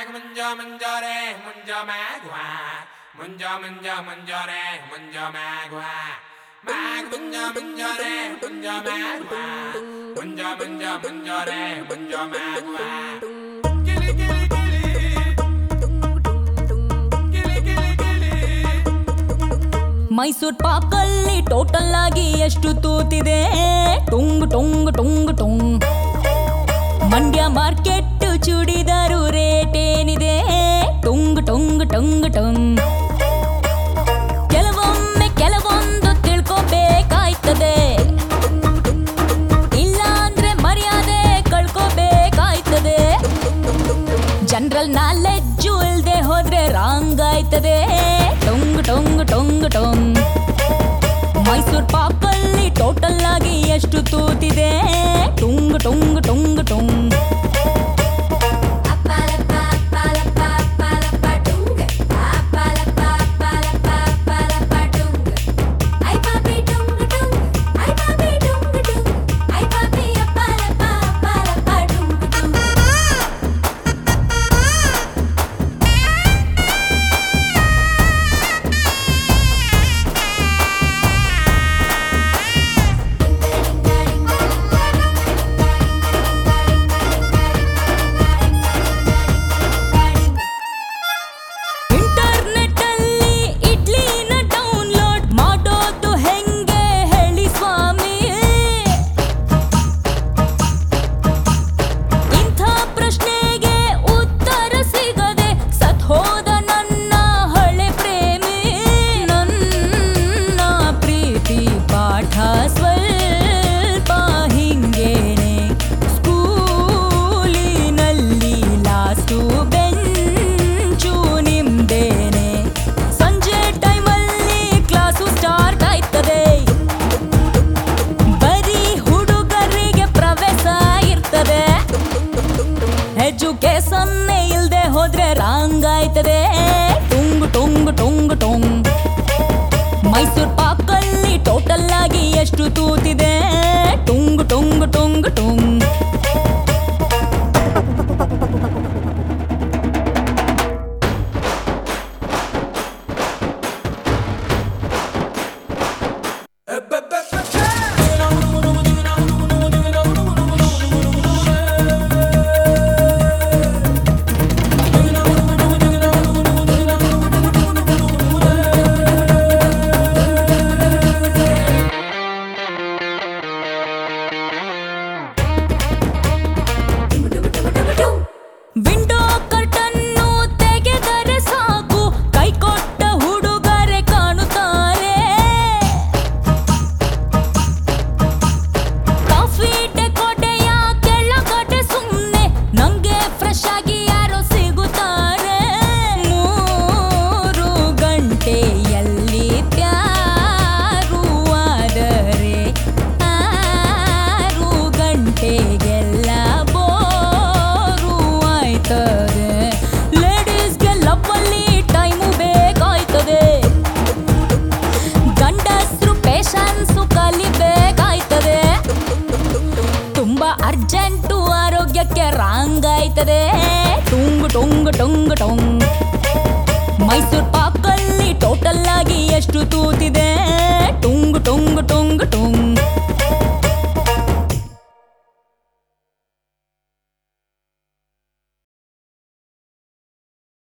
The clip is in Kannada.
ಮ್ಯಾಗ್ ಮುಂಜ ಮುಂಜಾರೆ ಮುಂಜ ಮ್ಯಾಗ್ವಾ ಮುಂಜ ಮುಂಜ ಮುಂಜಾರೆ ಮುಂಜ ಮ್ಯಾಗ್ವಾ ಮ್ಯಾಗ್ ಮುಂಜ ಮುಂಜಾರೆ ಮುಂಜ ಮ್ಯಾಗ್ವಾ ಮುಂಜ ಮುಂಜ ಮುಂಜಾರೆ ಮುಂಜ ಮ್ಯಾಗ್ವಾ ಗಿಲಿ ಗಿಲಿ ಗಿಲಿ ಗಿಲಿ ಗಿಲಿ ಗಿಲಿ ಮೈಸೂರ್ ಪಾಕಲ್ಲಿ ಟೋಟಲ್ ಆಗಿ ಎಷ್ಟು ತೂತಿದೆ ಟುಂಗ್ ಟುಂಗ್ ಟುಂಗ್ ಟುಂಗ್ ಮಂಡ್ಯ ಮಾರ್ಕೆಟ್ ಚೂಡಿದಾರು ರೇಟ್ ಏನಿದೆ ಟುಂಗ್ ಟುಂಗ್ ಟುಂಗ್ ಟುಂಗ್ ಕೆಲವೊಮ್ಮೆ ಕೆಲವೊಂದು ತಿಳ್ಕೋಬೇಕಾಯ್ತದೆ ಇಲ್ಲ ಅಂದ್ರೆ ಮರ್ಯಾದೆ ಕಳ್ಕೋಬೇಕಾಯ್ತದೆ ಜನರಲ್ ನಾಲೆಡ್ಜು ಇಲ್ದೆ ಹೋದ್ರೆ ರಾಂಗ್ ಆಯ್ತದೆ ಟೊಂಗ್ ಟೊಂಗ್ ಟೊಂಗ್ ಟೊಂಗ್ ಮೈಸೂರ್ ಪಾಕಲ್ಲಿ ಟೋಟಲ್ ಆಗಿ ಎಷ್ಟು ತೂತಿದೆ ಟುಂಗ್ ಟುಂಗ್ ಟುಂಗ್ ಟುಂಗ್ ಇಂಟರ್ನೆಟ್ ಅಲ್ಲಿ ಇಡ್ಲಿನ ಡೌನ್ಲೋಡ್ ಮಾಡೋದು ಹೆಂಗೆ ಹೇಳಿ ಸ್ವಾಮಿ ಇಂಥ ಪ್ರಶ್ನೆಗೆ ಉತ್ತರ ಸಿಗದೆ ಸತ್ ಹೋದ ನನ್ನ ಹಳೆ ಪ್ರೇಮಿ ನನ್ನ ಪ್ರೀತಿ ಪಾಠ ಸ್ವಲ್ಪ ಹಿಂಗೇನೆ ಸ್ಕೂಲಿನಲ್ಲಿ ಲಾಸ್ಟು ಬೆಂಚು ನಿಮ್ದೇನೆ ಸಂಜೆ ಟೈಮಲ್ಲಿ ಕ್ಲಾಸು ಸ್ಟಾರ್ಟ್ ಆಯ್ತದೆ ಬರೀ ಹುಡುಗರಿಗೆ ಪ್ರವೇಶ ಇರ್ತದೆ ಎಜುಕೇಶನ್ ಇಲ್ದೆ ಹೋದ್ರೆ ರಾಂಗ್ ಆಯ್ತದೆ ಟುಂಗ್ ಟುಂಗ್ ಟುಂಗ್ ಟುಂಗ್ ಮೈಸೂರ್ ಪಾಕಲ್ಲಿ ಟೋಟಲ್ ಆಗಿ ಎಷ್ಟು ತೂತಿದೆ ಟುಂಗ್ ಟುಂಗ್ ಟುಂಗ್ ಟುಂಗ್ ವಿಂಡೋ ಕರ್ಟನ್ನು ತೆಗೆದರೆ ಸಾಕು ಕೈ ಕೊಟ್ಟ ಹುಡುಗರೆ ಕಾಣುತ್ತಾರೆ ಕಾಫಿ ಡೆಕೋಟೆಯ ಕೆಳಗಡೆ ಸುಮ್ಮನೆ ನಂಗೆ ಫ್ರೆಶ್ ಆಗಿ ಯಾರೋ ಸಿಗುತ್ತಾರೆ ಮೂರು ಗಂಟೆಯಲ್ಲಿ ಪ್ಯಾರು ಆದರೆ ಆರು ಗಂಟೆಗೆಲ್ಲ ಬೋರು ಆಯ್ತದೆ ಲೇಡೀಸ್ಗೆ ಲವ್ವಲ್ಲಿ ಟೈಮು ಬೇಕಾಯ್ತದೆ ಗಂಡಸ್ರು ಪೇಶನ್ಸು ಕಲಿಬೇಕಾಯ್ತದೆ ತುಂಬಾ ಅರ್ಜೆಂಟು ಆರೋಗ್ಯಕ್ಕೆ ರಾಂಗ್ ಆಯ್ತದೆ ಟುಂಗ್ ಟುಂಗ್ ಟುಂಗ್ ಟುಂಗ್ ಮೈಸೂರ್ ಪಾಕಲ್ಲಿ ಟೋಟಲ್ ಆಗಿ ಎಷ್ಟು ತೂತಿ